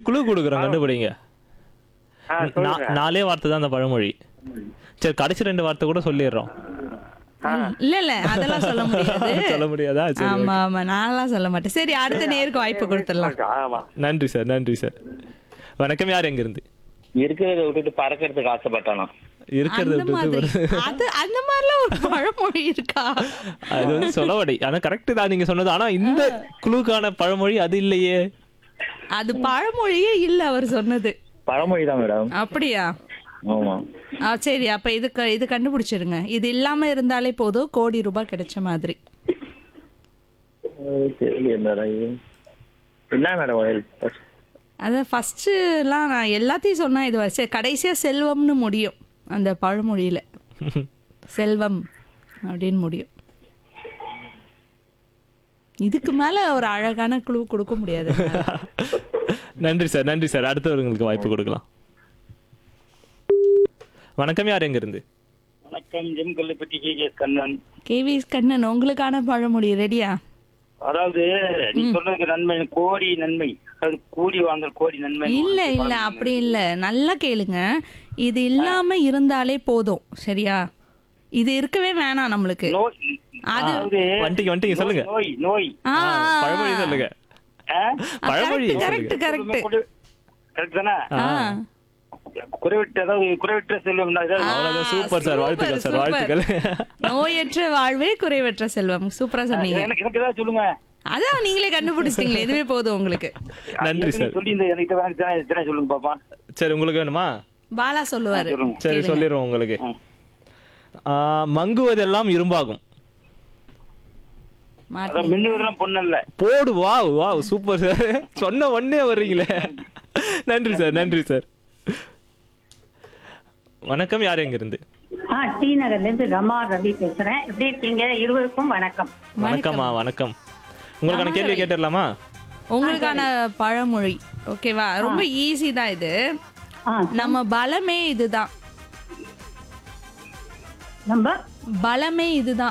குழு கொடுக்குறோம் கண்டுபிடிங்க ஆ நா- சொல்லுங்க நாலே வார்த்தை தான் அந்த பழமொழி சரி கடைசி ரெண்டு வார்த்தை கூட சொல்லிடுறோம் இல்ல இல்ல அதெல்லாம் சொல்ல முடியாது சொல்ல முடியாதா சரி ஆமா ஆமா நான்லாம் சொல்ல மாட்டேன் சரி அடுத்த நேருக்கு வாய்ப்பு கொடுத்துடலாம் ஆமா நன்றி சார் நன்றி சார் வணக்கம் யார் எங்க இருந்து இருக்கிறத விட்டுட்டு பறக்கிறதுக்கு ஆசைப்பட்டானா இருக்கிறத அந்த விட்டு மாதிரி அது அந்த மாதிரிலாம் ஒரு பழமொழி இருக்கா அது வந்து சொலவடை ஆனா கரெக்ட் தான் நீங்க சொன்னது ஆனா இந்த குழுக்கான பழமொழி அது இல்லையே அது பழமொழியே இல்ல அவர் சொன்னது பழமொழி தான் மேடம் அப்படியா ஆமா ஆ சரி அப்ப இதுக்கு இது கண்டுபிடிச்சிருங்க இது இல்லாம இருந்தாலே போதும் கோடி ரூபாய் கிடைச்ச மாதிரி அஹ் தெரியல மேடம் இது. என்ன மேடம் அத ஃபர்ஸ்ட் எல்லாம் நான் எல்லாத்தையும் சொன்னா இது வச்சு கடைசியா செல்வம்னு முடியும் அந்த பழமொழியில செல்வம் அப்படின்னு முடியும் இதுக்கு மேல ஒரு அழகான குழு கொடுக்க முடியாது நன்றி சார் நன்றி சார் அடுத்தவர்களுக்கு வாய்ப்பு கொடுக்கலாம் வணக்கம் யார் எங்க இருந்து வணக்கம் ஜிம் Kollipatti K K Kannan KV Kannan உங்களுக்கான பழமொழி ரெடியா அதாவது நீ சொன்னதுக்கு நன்மை கோடி நன்மை அது கூடி வாங்கல் கோடி நன்மை இல்ல இல்ல அப்படி இல்ல நல்லா கேளுங்க இது இல்லாம இருந்தாலே போதும் சரியா இது இருக்கவே வேணாம் நம்மளுக்கு நோய் அது- அதாவது வந்துட்டீங்க வந்துட்டீங்க சொல்லுங்க நோய் நோய் ஆ, ஆ, பழமொழி சொல்லுங்க ஆ? பழமொழி கரெக்ட் சொல்லுங்க கரெக்ட் குறை- கரெக்ட் தானே ஆ குறைவிட்டு அதாவது குறைவிட்ட செல்வம் தான். அதாவது அவ்வளவுதான் சூப்பர் சார் சூப்பர், வாழ்த்துக்கள் சார் சூப்பர். வாழ்த்துக்கள் நோயற்ற வாழ்வே குறைவற்ற செல்வம் சூப்பரா சொன்னீங்க எனக்கு எனக்கு ஏதாவது சொல்லுங்க அதான் நீங்களே கண்டுபிடிச்சிட்டீங்களே இதுவே போதும் உங்களுக்கு நன்றி சார் சொல்லி இந்த எனக்கு எனக்கு தானே தானே சொல்லுங்க பாப்பா சரி உங்களுக்கு வேணுமா பாலா சொல்லுவாரு சொல்லுங்க சரி கேளுங்க. சொல்லிடுறோம் உங்களுக்கு ம். ஆ, மங்குவதெல்லாம் இரும்பாகும் மாத்தி அதான் மின்னுவதெல்லாம் பொண்ணு இல்ல போடு வா வா சூப்பர் சார் சொன்ன உடனே வர்றீங்களே நன்றி சார் நன்றி சார் வணக்கம் யார் எங்க இருந்து ஆ டி நகர்ல இருந்து ரமா ரவி பேசுறேன் எப்படி இருக்கீங்க இருவருக்கும் வணக்கம் வணக்கம்மா வணக்கம் உங்களுக்கான கேள்வி கேட்டுடலாமா உங்களுக்கான பழமொழி ஓகேவா ரொம்ப ஈஸி தான் இது ஆ நம்ம பலமே இதுதான் நம்ம பலமே இதுதான்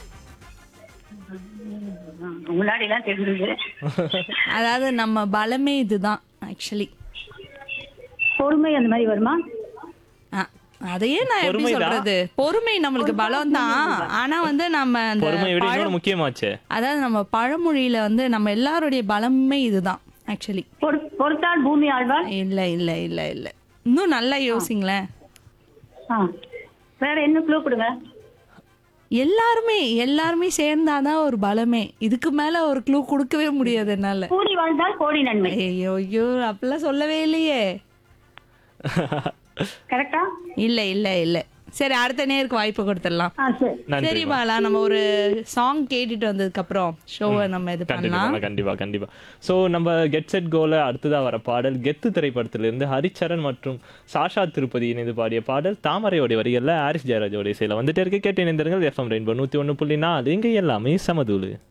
முன்னாடி எல்லாம் தெரிஞ்சது அதாவது நம்ம பலமே இதுதான் ஆக்சுவலி பொறுமை அந்த மாதிரி வருமா அதையே நான் எப்படி பொறுமைதான். சொல்றது பொறுமை நம்மளுக்கு பலம் தான் ஆனா வந்து நம்ம அந்த பொறுமை விட பழ- இன்னொரு முக்கியமாச்சே அதாவது நம்ம பழமொழியில வந்து நம்ம எல்லாருடைய பலமே இதுதான் ஆக்சுவலி பொறு பொறுத்தால் பூமி ஆழ்வார் இல்ல இல்ல இல்ல இல்ல இன்னும் நல்லா யோசிங்களேன் ஆ வேற என்ன க்ளூ கொடுங்க எல்லாருமே எல்லாருமே சேர்ந்தாதான் ஒரு பலமே இதுக்கு மேல ஒரு க்ளூ கொடுக்கவே முடியாது என்னால கூடி வாழ்ந்தால் கோடி நன்மை ஐயோ ஐயோ அப்படிலாம் சொல்லவே இல்லையே கரெக்டா இல்ல இல்ல இல்ல சரி அடுத்த நேருக்கு வாய்ப்பு கொடுத்துடலாம் ஆ சரி நன்றி சரி பாலா நம்ம ஒரு சாங் கேட்டுட்டு வந்ததுக்கு அப்புறம் ஷோவை நம்ம இது பண்ணலாம் கண்டிப்பா கண்டிப்பா கண்டிப்பா சோ நம்ம கெட் செட் கோல அடுத்ததா வர பாடல் கெத்து திரைப்படத்திலிருந்து ஹரிச்சரன் மற்றும் சாஷா திருப்பதி இணைந்து பாடிய பாடல் தாமரையோடைய வரிகள்ல ஹாரிஸ் ஜெயராஜோடைய இசையில வந்துட்டே இருக்கு கேட்டு இணைந்திருங்கள் எஃப்எம் ரெயின்போ நூத்தி ஒண்ணு புள்ளி நாலு இங்க எல்லாமே சமதூளு